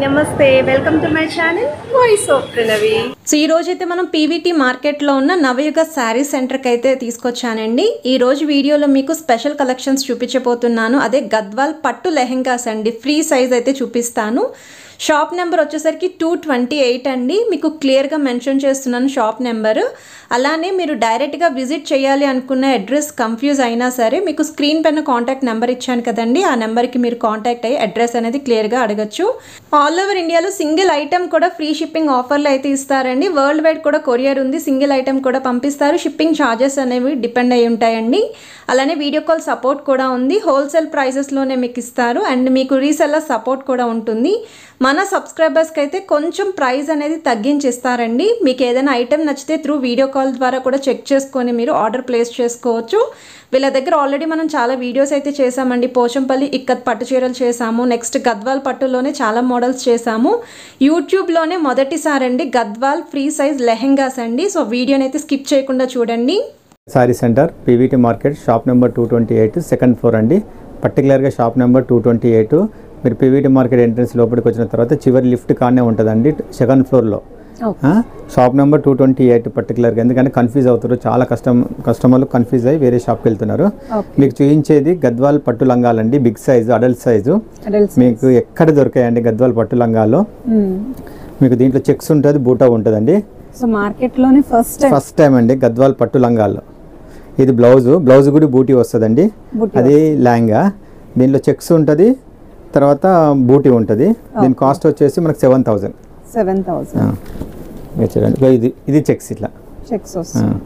నమస్తే welcome to my channel voice of Pranavi so ఈ రోజు అయితే మనం పీవీటీ మార్కెట్లో ఉన్న నవయుగ శారీ సెంటర్కి అయితే తీసుకొచ్చానండి ఈ రోజు వీడియోలో మీకు స్పెషల్ కలెక్షన్స్ చూపించబోతున్నాను అదే గద్వాల్ పట్టు లెహెంగాస్ అండి ఫ్రీ సైజ్ అయితే చూపిస్తాను షాప్ నెంబర్ వచ్చేసరికి టూ ట్వంటీ ఎయిట్ అండి మీకు క్లియర్గా మెన్షన్ చేస్తున్నాను షాప్ నెంబర్ అలానే మీరు డైరెక్ట్గా విజిట్ చేయాలి అనుకున్న అడ్రస్ కన్ఫ్యూజ్ అయినా సరే మీకు స్క్రీన్ పైన కాంటాక్ట్ నెంబర్ ఇచ్చాను కదండి ఆ నెంబర్కి మీరు కాంటాక్ట్ అయ్యి అడ్రస్ అనేది క్లియర్గా అడగచ్చు ఆల్ ఓవర్ ఇండియాలో సింగిల్ ఐటమ్ కూడా ఫ్రీ షిప్పింగ్ ఆఫర్లు అయితే ఇస్తారండి వరల్డ్ వైడ్ కూడా కొరియర్ ఉంది సింగిల్ ఐటమ్ కూడా పంపిస్తారు షిప్పింగ్ ఛార్జెస్ అనేవి డిపెండ్ అయి ఉంటాయండి అలానే వీడియో కాల్ సపోర్ట్ కూడా ఉంది హోల్సేల్ ప్రైసెస్లోనే మీకు ఇస్తారు అండ్ మీకు రీసెల్లర్ సపోర్ట్ కూడా ఉంటుంది మన సబ్స్క్రైబర్స్కి అయితే కొంచెం ప్రైస్ అనేది తగ్గించి ఇస్తారండి మీకు ఏదైనా ఐటెం నచ్చితే త్రూ వీడియో కాల్ ద్వారా కూడా చెక్ చేసుకొని మీరు ఆర్డర్ ప్లేస్ చేసుకోవచ్చు వీళ్ళ దగ్గర ఆల్రెడీ మనం చాలా వీడియోస్ అయితే చేసామండి పోచంపల్లి ఇక్కత్ పట్టు చీరలు చేసాము నెక్స్ట్ గద్వాల్ పట్టులోనే చాలా మోడల్స్ చేసాము యూట్యూబ్లోనే మొదటిసారి అండి గద్వాల్ ఫ్రీ సైజ్ లెహెంగాస్ అండి సో వీడియోని అయితే స్కిప్ చేయకుండా చూడండి sari centre PVT market shop number two twenty eight second floor అండి పర్టికులర్గా shop number two twenty eight మీరు పీవీటీ మార్కెట్ ఎంట్రన్స్ లోపలికి వచ్చిన తర్వాత చివరి లిఫ్ట్ కానే ఉంటుందండి సెకండ్ ఫ్లోర్లో ఆ, shop number two twenty eight పర్టికులర్గా ఎందుకంటే కన్ఫ్యూజ్ అవుతారు చాలా కస్టమ్ కస్టమర్లు కన్ఫ్యూజ్ అయ్యి వేరే షాప్కి వెళ్తున్నారు మీకు చూపించేది గద్వాల్ పట్టు లంగాలండి బిగ్ సైజు అడల్ట్ సైజు మీకు ఎక్కడ దొరికాయండి గద్వాల్ పట్టు లంగాల్లో మీకు దీంట్లో చెక్స్ ఉంటుంది బూటా ఉంటుందండి సో మార్కెట్ లోనే ఫస్ట్ ఫస్ట్ టైం అండి గద్వాల్ పట్టు లంగాల్లో ఇది బ్లౌజ్ బ్లౌజ్ కూడా బూటీ వస్తుందండి అది లెహంగా దీనిలో చెక్స్ ఉంటుంది తర్వాత బూటీ ఉంటుంది దీని కాస్ట్ వచ్చేసి మనకు సెవెన్ థౌజండ్ సెవెన్ థౌసండ్ చూడండి ఇగో ఇది ఇది చెక్స్ ఇట్లా చెక్స్ వస్తుంది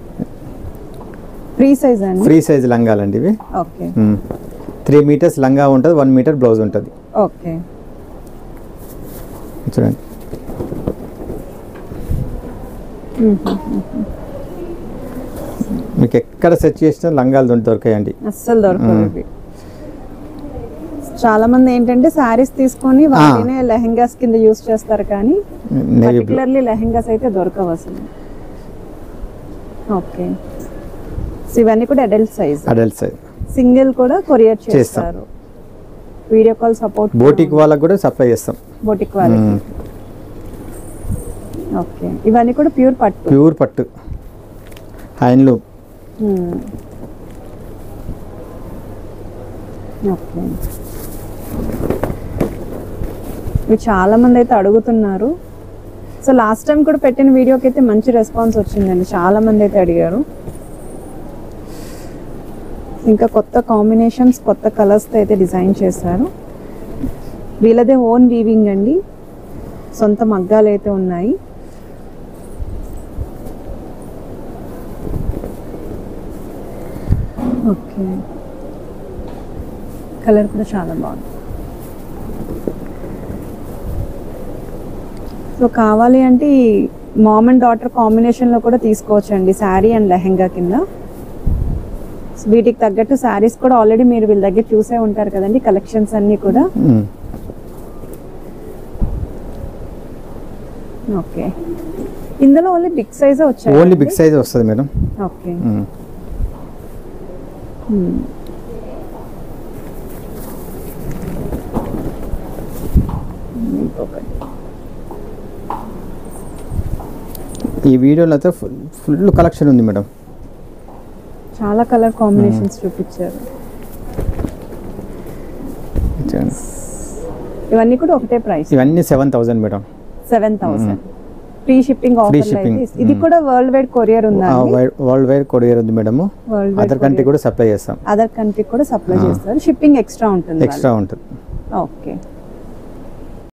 ఫ్రీ సైజ్ అండి ఫ్రీ సైజ్ లంగాలండి ఇవి ఓకే త్రీ మీటర్స్ లంగా ఉంటుంది వన్ మీటర్ బ్లౌజ్ ఉంటుంది ఓకే చూడండి మీకు ఎక్కడ సెర్చ్ చేసినా లంగాలు దొ- దొరకాయండి అస్సలు దొరకదు ఇవి చాలా మంది ఏంటంటే శారీస్ తీసుకొని వాటినే లెహెంగాస్ కింద యూస్ చేస్తారు కానీ నేవీ బ్లూ పర్టికులర్లీ లెహెంగాస్ అయితే దొరకవు అసలు ఓకే సో ఇవన్నీ కూడా adult size adult size single కూడా కొరియర్ చేస్తాం. చేస్తారు వీడియో కాల్ సపోర్ట్ బోటిక్ వాళ్ళకు కూడా సప్లై చేస్తాం బోటిక్ వాళ్ళకి ఓకే ఇవన్నీ కూడా ప్యూర్ పట్టు ప్యూర్ పట్టు హ్యాండ్లూమ్ మ్మ్. ఓకే ఇవి చాలా మంది అయితే అడుగుతున్నారు సో లాస్ట్ టైం కూడా పెట్టిన వీడియోకి అయితే మంచి రెస్పాన్స్ వచ్చిందండి చాలా మంది అయితే అడిగారు ఇంకా కొత్త కాంబినేషన్స్ కొత్త కలర్స్తో అయితే డిజైన్ చేశారు వీళ్ళదే ఓన్ వీవింగ్ అండి సొంత మగ్గాలు అయితే ఉన్నాయి ఓకే కలర్ కూడా చాలా బాగుంది సో కావాలి అంటే ఈ మామ్ అండ్ డాటర్ కాంబినేషన్లో కూడా తీసుకోవచ్చండి శారీ అండ్ లెహెంగా కింద సో వీటికి తగ్గట్టు శారీస్ కూడా ఆల్రెడీ మీరు వీళ్ళ దగ్గర చూసే ఉంటారు కదండి కలెక్షన్స్ అన్నీ కూడా మ్మ్. ఓకే ఇందులో ఓన్లీ బిగ్ సైజే వచ్చాయి ఓన్లీ బిగ్ సైజ్ వస్తుంది మేడం ఓకే మ్మ్. మ్మ్. ఇంకొకటి ఈ వీడియోలో అయితే ఫుల్ ఫుల్ కలెక్షన్ ఉంది మేడం చాలా కలర్ కాంబినేషన్స్ చూపించారు చూడండి. ఇవన్నీ కూడా ఒకటే ప్రైస్ ఇవన్నీ seven thousand madam seven thousand free shipping offer shipping. ఇది కూడా వరల్డ్ వైడ్ కొరియర్ ఉందా వరల్డ్ వైడ్ కొరియర్ ఉంది madam world wide other country కూడా సప్లై చేస్తాం అదర్ కంట్రీ కూడా సప్లై చేస్తారు షిప్పింగ్ ఎక్స్ట్రా ఉంటుంది ఎక్స్ట్రా ఉంటుంది ఓకే